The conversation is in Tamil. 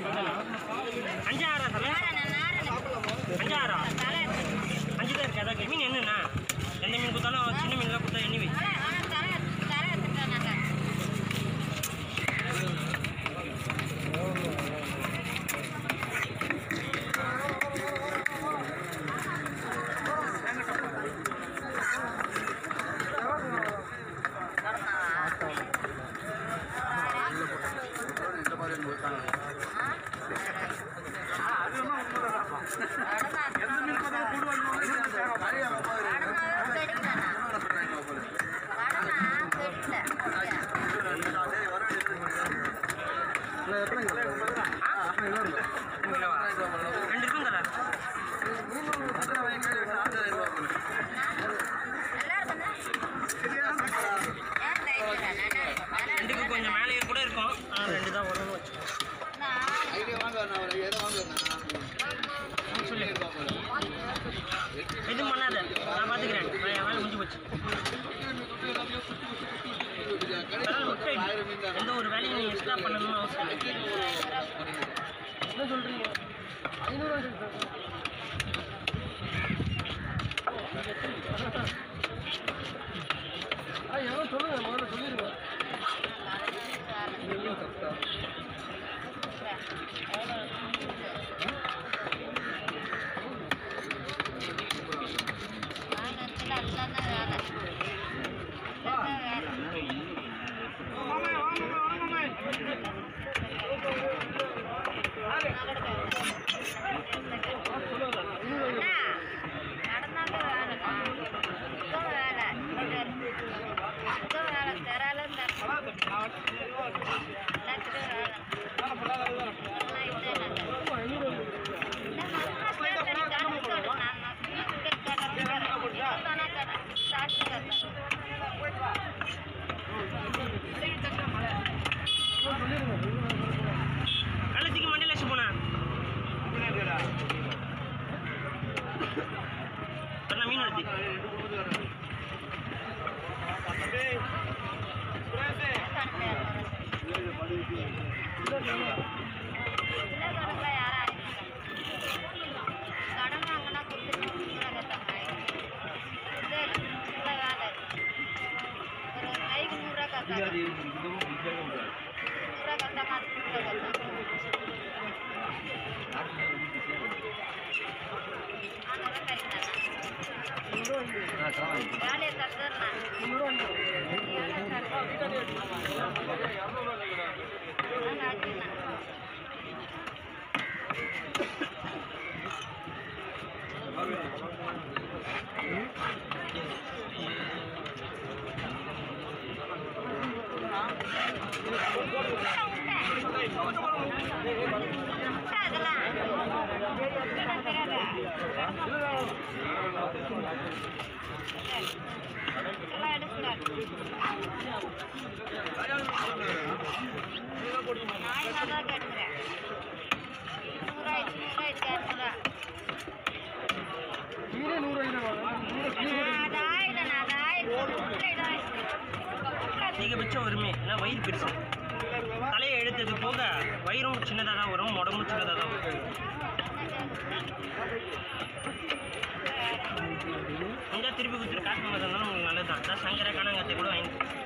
அஞ்சு ஆறா தலை அஞ்சு ஆறா அஞ்சு தான் இருக்கு அதான் மீன் என்னண்ணா எந்த மீன் கொடுத்தாலும் சின்ன மீன்லாம் கொடுத்தா எண்ணி ரெண்டு இருக்கும் தலை ரெண்டுக்கு கொஞ்சம் மேலே கூட இருக்கும் ஆனால் ரெண்டு தான் வரும்னு வச்சுக்கோ சொல்லு எதுவும் பண்ணாத நான் பார்த்துக்கிறேன் நான் என் வேலை முடிஞ்சு போச்சு அதனால விட்டு எந்த ஒரு வேலையும் நீ எக்ஸ்ட்ரா பண்ணணும்னு அவசியம் இல்லை என்ன சொல்கிறீங்க ஐநூறுவா ஆ எவ்வளோ சொல்லுங்கள் முதல்ல சொல்லிடுங்க கள்ளத்துக்கு மண்டியில் வச்சு போனா அண்ணா மீன் எடுத்து கடன் வாங்கினா கொடுத்துட்டு வேலை ஒரு கைக்கு நூறுரூவா கத்தாங்க நூறுரூவா கத்தாங்க அது நூறுரூவா கத்தாங்க வேலையை கத்துறேன் எல்லாம் எடுக்கூடாது நாய் நல்லா கேட்டுக்கிறேன் நூறாயிரத்து நூறாயிரத்து இரநூறுவா மீனே நூறு அது ஆயிரம் அது ஆயிரம் இதாயிடுச்சு அதிகபட்சம் வருமே ஏன்னா வயிறு பெருசு தலையை எடுத்தது போக வயிறும் சின்னதாக தான் வரும் உடம்பும் சின்னதாக தான் வரும் கொஞ்சம் திருப்பி கொடுத்துட்டு காட்டு மாதிரி இருந்தாலும் உங்களுக்கு நல்லது தான் அதான் சங்கரை காணாங்கத்தை கூட வாங்கி